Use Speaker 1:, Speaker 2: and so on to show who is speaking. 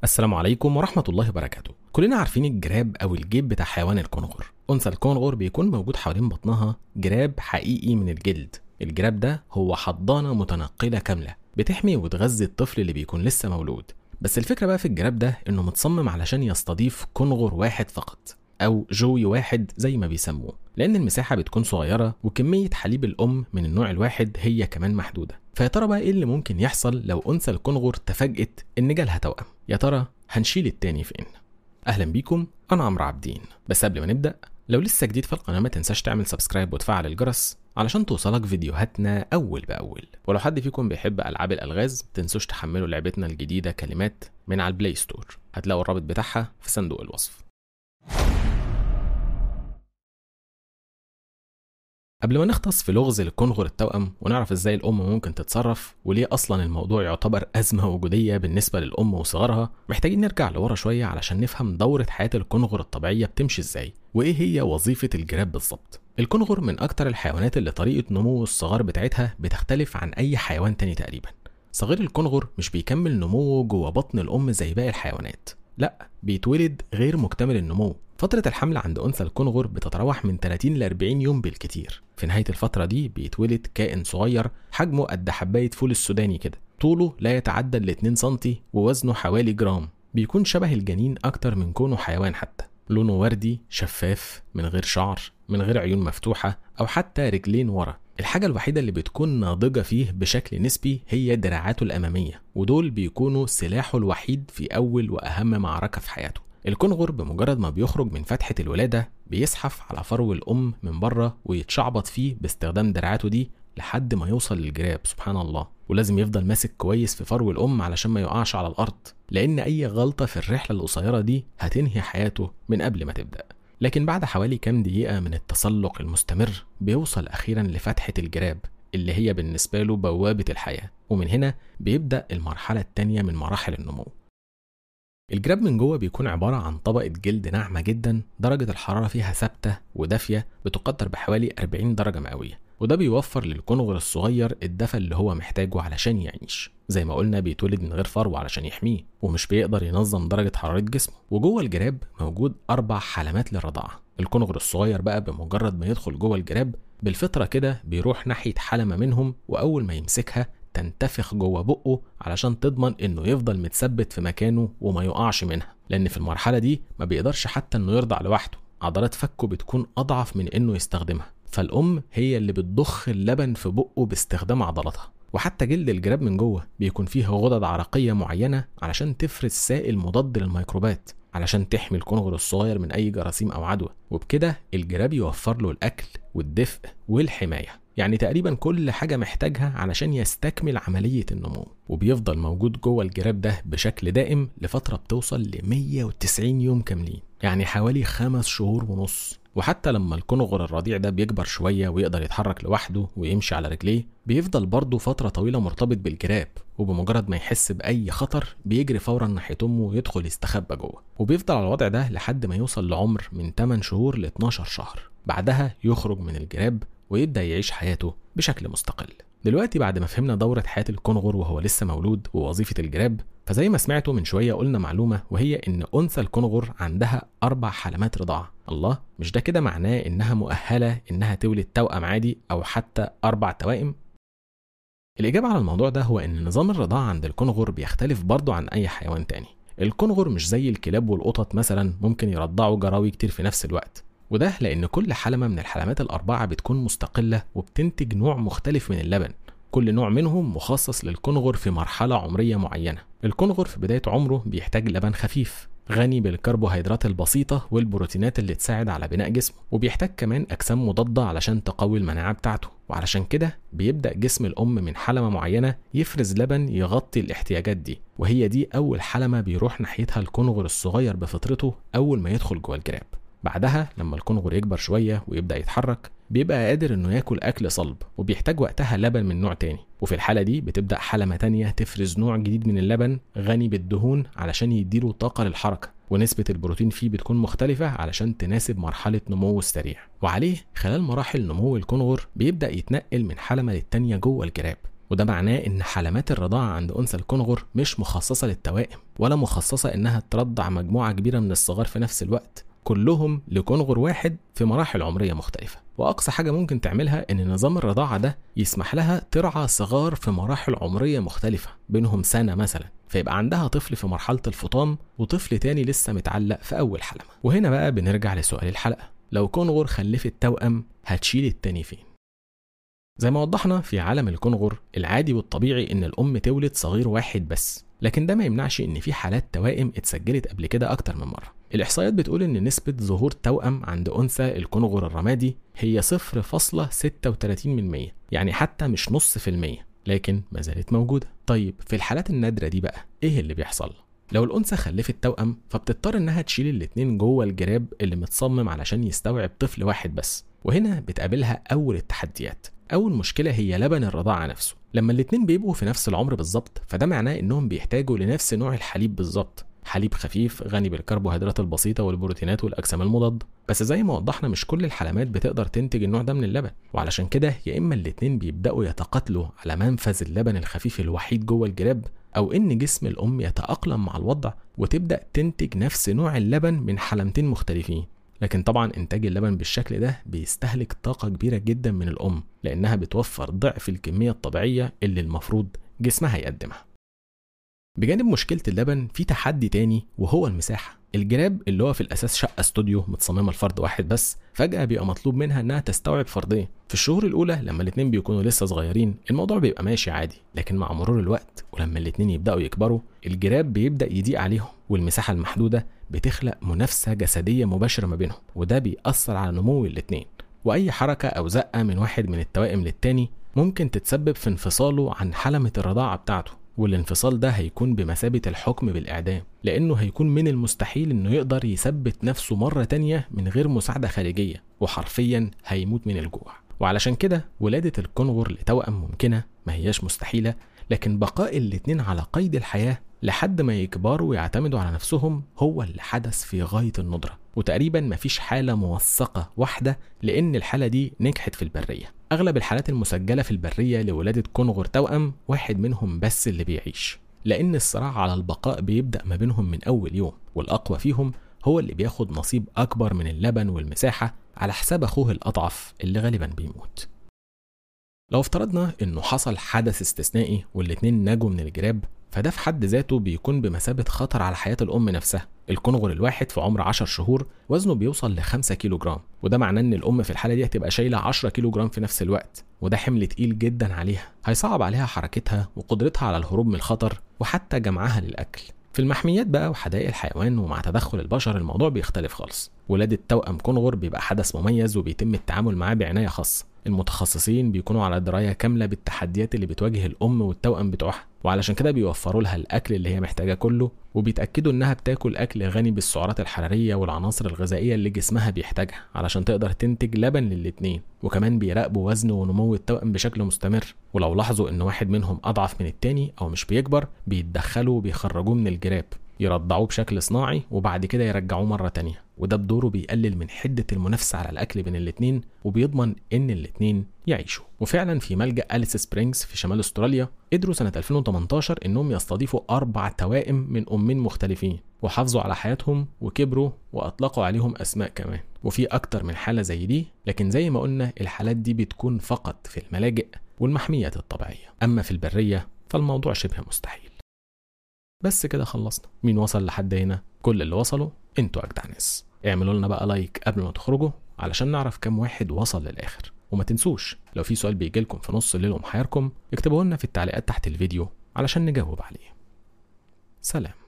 Speaker 1: السلام عليكم ورحمة الله وبركاته كلنا عارفين الجراب أو الجيب بتاع حيوان الكونغر أنثى الكونغر بيكون موجود حوالين بطنها جراب حقيقي من الجلد الجراب ده هو حضانة متنقلة كاملة بتحمي وتغذي الطفل اللي بيكون لسه مولود بس الفكرة بقى في الجراب ده إنه متصمم علشان يستضيف كونغر واحد فقط أو جوي واحد زي ما بيسموه لأن المساحة بتكون صغيرة وكمية حليب الأم من النوع الواحد هي كمان محدودة فيا ترى بقى إيه اللي ممكن يحصل لو أنثى الكونغر تفاجئت إن جالها توأم يا ترى هنشيل التاني فين أهلا بيكم أنا عمرو عابدين بس قبل ما نبدأ لو لسه جديد في القناة ما تنساش تعمل سبسكرايب وتفعل الجرس علشان توصلك فيديوهاتنا أول بأول ولو حد فيكم بيحب ألعاب الألغاز متنسوش تحملوا لعبتنا الجديدة كلمات من على البلاي ستور هتلاقوا الرابط بتاعها في صندوق الوصف قبل ما نختص في لغز الكونغر التوأم ونعرف ازاي الأم ممكن تتصرف وليه أصلا الموضوع يعتبر أزمة وجودية بالنسبة للأم وصغارها محتاجين نرجع لورا شوية علشان نفهم دورة حياة الكونغر الطبيعية بتمشي ازاي وإيه هي وظيفة الجراب بالظبط الكونغر من أكتر الحيوانات اللي طريقة نمو الصغار بتاعتها بتختلف عن أي حيوان تاني تقريبا صغير الكونغر مش بيكمل نموه جوه بطن الأم زي باقي الحيوانات لا بيتولد غير مكتمل النمو فترة الحمل عند أنثى الكونغر بتتراوح من 30 ل 40 يوم بالكتير في نهاية الفترة دي بيتولد كائن صغير حجمه قد حباية فول السوداني كده طوله لا يتعدى ال 2 سم ووزنه حوالي جرام بيكون شبه الجنين أكتر من كونه حيوان حتى لونه وردي شفاف من غير شعر من غير عيون مفتوحة أو حتى رجلين ورا الحاجة الوحيدة اللي بتكون ناضجة فيه بشكل نسبي هي دراعاته الأمامية ودول بيكونوا سلاحه الوحيد في أول وأهم معركة في حياته الكونغر بمجرد ما بيخرج من فتحة الولادة بيزحف على فرو الأم من بره ويتشعبط فيه باستخدام دراعاته دي لحد ما يوصل للجراب سبحان الله ولازم يفضل ماسك كويس في فرو الأم علشان ما يقعش على الأرض لأن أي غلطة في الرحلة القصيرة دي هتنهي حياته من قبل ما تبدأ لكن بعد حوالي كام دقيقة من التسلق المستمر بيوصل أخيرا لفتحة الجراب اللي هي بالنسبة له بوابة الحياة ومن هنا بيبدأ المرحلة التانية من مراحل النمو الجراب من جوه بيكون عبارة عن طبقة جلد ناعمة جدا درجة الحرارة فيها ثابتة ودافية بتقدر بحوالي 40 درجة مئوية وده بيوفر للكونغر الصغير الدفى اللي هو محتاجه علشان يعيش زي ما قلنا بيتولد من غير فرو علشان يحميه ومش بيقدر ينظم درجة حرارة جسمه وجوه الجراب موجود أربع حلمات للرضاعة الكونغر الصغير بقى بمجرد ما يدخل جوه الجراب بالفطرة كده بيروح ناحية حلمة منهم وأول ما يمسكها تنتفخ جوه بقه علشان تضمن انه يفضل متثبت في مكانه وما يقعش منها لان في المرحله دي ما بيقدرش حتى انه يرضع لوحده عضلات فكه بتكون اضعف من انه يستخدمها فالام هي اللي بتضخ اللبن في بقه باستخدام عضلاتها وحتى جلد الجراب من جوه بيكون فيه غدد عرقيه معينه علشان تفرز سائل مضاد للميكروبات علشان تحمي الكونغر الصغير من اي جراثيم او عدوى وبكده الجراب يوفر له الاكل والدفء والحمايه يعني تقريبا كل حاجة محتاجها علشان يستكمل عملية النمو وبيفضل موجود جوه الجراب ده بشكل دائم لفترة بتوصل ل 190 يوم كاملين يعني حوالي خمس شهور ونص وحتى لما الكونغر الرضيع ده بيكبر شوية ويقدر يتحرك لوحده ويمشي على رجليه بيفضل برضه فترة طويلة مرتبط بالجراب وبمجرد ما يحس بأي خطر بيجري فورا ناحية أمه ويدخل يستخبى جوه وبيفضل على الوضع ده لحد ما يوصل لعمر من 8 شهور ل 12 شهر بعدها يخرج من الجراب ويبدأ يعيش حياته بشكل مستقل دلوقتي بعد ما فهمنا دورة حياة الكونغر وهو لسه مولود ووظيفة الجراب فزي ما سمعتوا من شوية قلنا معلومة وهي إن أنثى الكونغر عندها أربع حلمات رضاعة الله مش ده كده معناه إنها مؤهلة إنها تولد توأم عادي أو حتى أربع توائم الإجابة على الموضوع ده هو إن نظام الرضاعة عند الكونغر بيختلف برضه عن أي حيوان تاني الكونغر مش زي الكلاب والقطط مثلا ممكن يرضعوا جراوي كتير في نفس الوقت وده لأن كل حلمة من الحلمات الأربعة بتكون مستقلة وبتنتج نوع مختلف من اللبن كل نوع منهم مخصص للكونغر في مرحلة عمرية معينة الكونغر في بداية عمره بيحتاج لبن خفيف غني بالكربوهيدرات البسيطة والبروتينات اللي تساعد على بناء جسمه وبيحتاج كمان أجسام مضادة علشان تقوي المناعة بتاعته وعلشان كده بيبدأ جسم الأم من حلمة معينة يفرز لبن يغطي الاحتياجات دي وهي دي أول حلمة بيروح ناحيتها الكونغر الصغير بفطرته أول ما يدخل جوه الجراب بعدها لما الكونغر يكبر شوية ويبدأ يتحرك بيبقى قادر انه ياكل اكل صلب وبيحتاج وقتها لبن من نوع تاني وفي الحالة دي بتبدأ حلمة تانية تفرز نوع جديد من اللبن غني بالدهون علشان يديله طاقة للحركة ونسبة البروتين فيه بتكون مختلفة علشان تناسب مرحلة نموه السريع وعليه خلال مراحل نمو الكونغر بيبدأ يتنقل من حلمة للتانية جوه الجراب وده معناه ان حلمات الرضاعة عند انثى الكنغر مش مخصصة للتوائم ولا مخصصة انها ترضع مجموعة كبيرة من الصغار في نفس الوقت كلهم لكنغر واحد في مراحل عمرية مختلفة وأقصى حاجة ممكن تعملها إن نظام الرضاعة ده يسمح لها ترعى صغار في مراحل عمرية مختلفة بينهم سنة مثلا فيبقى عندها طفل في مرحلة الفطام وطفل تاني لسه متعلق في أول حلمة وهنا بقى بنرجع لسؤال الحلقة لو كونغر خلفت توأم هتشيل التاني فين زي ما وضحنا في عالم الكونغر العادي والطبيعي ان الام تولد صغير واحد بس لكن ده ما يمنعش ان في حالات توائم اتسجلت قبل كده اكتر من مره الاحصائيات بتقول ان نسبه ظهور توأم عند انثى الكونغر الرمادي هي 0.36% يعني حتى مش نص في المية لكن ما زالت موجوده طيب في الحالات النادره دي بقى ايه اللي بيحصل لو الأنثى خلفت توأم فبتضطر إنها تشيل الاتنين جوه الجراب اللي متصمم علشان يستوعب طفل واحد بس وهنا بتقابلها أول التحديات أول مشكلة هي لبن الرضاعة نفسه لما الاتنين بيبقوا في نفس العمر بالظبط فده معناه إنهم بيحتاجوا لنفس نوع الحليب بالظبط حليب خفيف غني بالكربوهيدرات البسيطة والبروتينات والأجسام المضادة بس زي ما وضحنا مش كل الحلمات بتقدر تنتج النوع ده من اللبن وعلشان كده يا إما الاتنين بيبدأوا يتقاتلوا على منفذ اللبن الخفيف الوحيد جوه الجراب أو إن جسم الأم يتأقلم مع الوضع وتبدأ تنتج نفس نوع اللبن من حلمتين مختلفين لكن طبعا إنتاج اللبن بالشكل ده بيستهلك طاقة كبيرة جدا من الأم لأنها بتوفر ضعف الكمية الطبيعية اللي المفروض جسمها يقدمها بجانب مشكلة اللبن في تحدي تاني وهو المساحة الجراب اللي هو في الأساس شقة استوديو متصممة لفرد واحد بس فجأة بيبقى مطلوب منها إنها تستوعب فردين في الشهور الأولى لما الاتنين بيكونوا لسه صغيرين الموضوع بيبقى ماشي عادي لكن مع مرور الوقت ولما الاتنين يبدأوا يكبروا الجراب بيبدأ يضيق عليهم والمساحة المحدودة بتخلق منافسة جسدية مباشرة ما بينهم وده بيأثر على نمو الاتنين وأي حركة أو زقة من واحد من التوائم للتاني ممكن تتسبب في انفصاله عن حلمة الرضاعة بتاعته والانفصال ده هيكون بمثابة الحكم بالإعدام لأنه هيكون من المستحيل إنه يقدر يثبت نفسه مرة تانية من غير مساعدة خارجية وحرفيا هيموت من الجوع وعلشان كده ولادة الكونغر لتوأم ممكنة ما هياش مستحيلة لكن بقاء الاتنين على قيد الحياة لحد ما يكبروا ويعتمدوا على نفسهم هو اللي حدث في غاية الندرة وتقريبا مفيش حالة موثقة واحدة لأن الحالة دي نجحت في البرية أغلب الحالات المسجلة في البرية لولادة كونغر توأم واحد منهم بس اللي بيعيش لأن الصراع على البقاء بيبدأ ما بينهم من أول يوم والأقوى فيهم هو اللي بياخد نصيب أكبر من اللبن والمساحة على حساب أخوه الأضعف اللي غالبا بيموت لو افترضنا انه حصل حدث استثنائي والاتنين نجوا من الجراب فده في حد ذاته بيكون بمثابة خطر على حياة الأم نفسها الكونغر الواحد في عمر 10 شهور وزنه بيوصل ل 5 كيلو جرام وده معناه ان الام في الحاله دي هتبقى شايله 10 كيلو جرام في نفس الوقت وده حمل تقيل جدا عليها هيصعب عليها حركتها وقدرتها على الهروب من الخطر وحتى جمعها للاكل في المحميات بقى وحدائق الحيوان ومع تدخل البشر الموضوع بيختلف خالص ولادة توأم كونغر بيبقى حدث مميز وبيتم التعامل معاه بعناية خاصة المتخصصين بيكونوا على دراية كاملة بالتحديات اللي بتواجه الأم والتوأم بتوعها وعلشان كده بيوفروا لها الأكل اللي هي محتاجاه كله وبيتأكدوا إنها بتاكل أكل غني بالسعرات الحرارية والعناصر الغذائية اللي جسمها بيحتاجها علشان تقدر تنتج لبن للاتنين وكمان بيراقبوا وزن ونمو التوأم بشكل مستمر ولو لاحظوا إن واحد منهم أضعف من التاني أو مش بيكبر بيتدخلوا وبيخرجوه من الجراب يرضعوه بشكل صناعي وبعد كده يرجعوه مرة تانية وده بدوره بيقلل من حدة المنافسة على الأكل بين الاتنين وبيضمن إن الاتنين يعيشوا وفعلا في ملجأ أليس سبرينجز في شمال أستراليا قدروا سنة 2018 إنهم يستضيفوا أربع توائم من أمين مختلفين وحافظوا على حياتهم وكبروا وأطلقوا عليهم أسماء كمان وفي أكتر من حالة زي دي لكن زي ما قلنا الحالات دي بتكون فقط في الملاجئ والمحميات الطبيعية أما في البرية فالموضوع شبه مستحيل بس كده خلصنا مين وصل لحد هنا كل اللي وصلوا انتوا اجدع ناس اعملوا لنا بقى لايك قبل ما تخرجوا علشان نعرف كام واحد وصل للاخر وما تنسوش لو في سؤال بيجيلكم في نص الليل ومحيركم اكتبوه لنا في التعليقات تحت الفيديو علشان نجاوب عليه سلام